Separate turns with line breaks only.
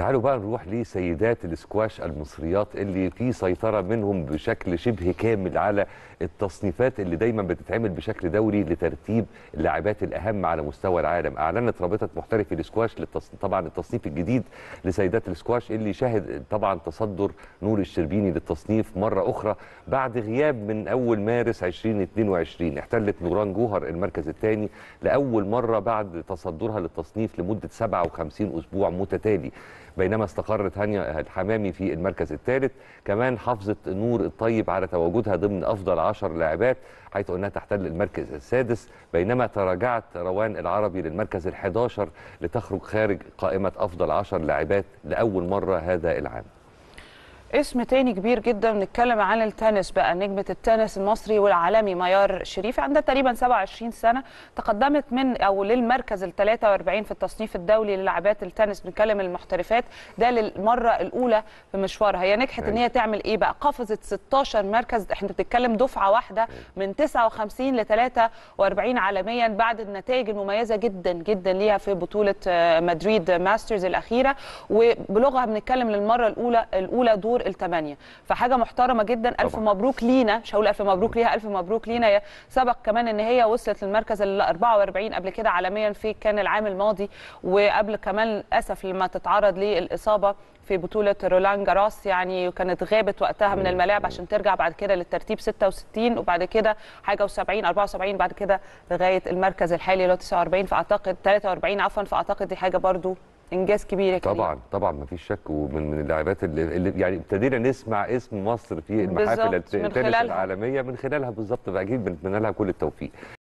تعالوا بقى نروح لسيدات الاسكواش المصريات اللي في سيطرة منهم بشكل شبه كامل على التصنيفات اللي دايما بتتعمل بشكل دوري لترتيب اللاعبات الأهم على مستوى العالم أعلنت رابطة محترفي الاسكواش للتص... طبعا التصنيف الجديد لسيدات الاسكواش اللي شهد طبعا تصدر نور الشربيني للتصنيف مرة أخرى بعد غياب من أول مارس 2022 احتلت نوران جوهر المركز الثاني لأول مرة بعد تصدرها للتصنيف لمدة 57 أسبوع متتالي بينما استقرت هانيا الحمامي في المركز الثالث كمان حافظت نور الطيب على تواجدها ضمن افضل 10 لاعبات حيث انها تحتل المركز السادس بينما تراجعت روان العربي للمركز ال11 لتخرج خارج قائمه افضل 10 لاعبات لاول مره هذا العام
اسم تاني كبير جدا بنتكلم عن التنس بقى نجمة التنس المصري والعالمي ميار شريف عندها تقريبا 27 سنة تقدمت من أو للمركز ال 43 في التصنيف الدولي للاعبات التنس بنتكلم المحترفات ده للمرة الأولى في مشوارها هي نجحت إن هي تعمل إيه بقى قفزت 16 مركز إحنا بنتكلم دفعة واحدة من 59 ل 43 عالميا بعد النتائج المميزة جدا جدا ليها في بطولة مدريد ماسترز الأخيرة وبلغة بنتكلم للمرة الأولى الأولى دور الثمانيه فحاجه محترمه جدا الف
طبعا.
مبروك لينا مش هقول الف مبروك ليها الف مبروك لينا هي سبق كمان ان هي وصلت للمركز ال 44 قبل كده عالميا في كان العام الماضي وقبل كمان للاسف لما تتعرض للاصابه في بطوله رولان جاراس يعني كانت غابت وقتها من الملاعب عشان ترجع بعد كده للترتيب 66 وبعد كده حاجه و70 74 بعد كده لغايه المركز الحالي اللي هو 49 فاعتقد 43 عفوا فاعتقد دي حاجه برضو انجاز كبير يا كريم.
طبعا طبعا ما فيش شك ومن من اللاعبات اللي, اللي يعني ابتدينا نسمع اسم مصر في المحافل
بالظبط، من
التنس
خلالها.
العالميه من خلالها بالظبط فاكيد بنتمنى لها كل التوفيق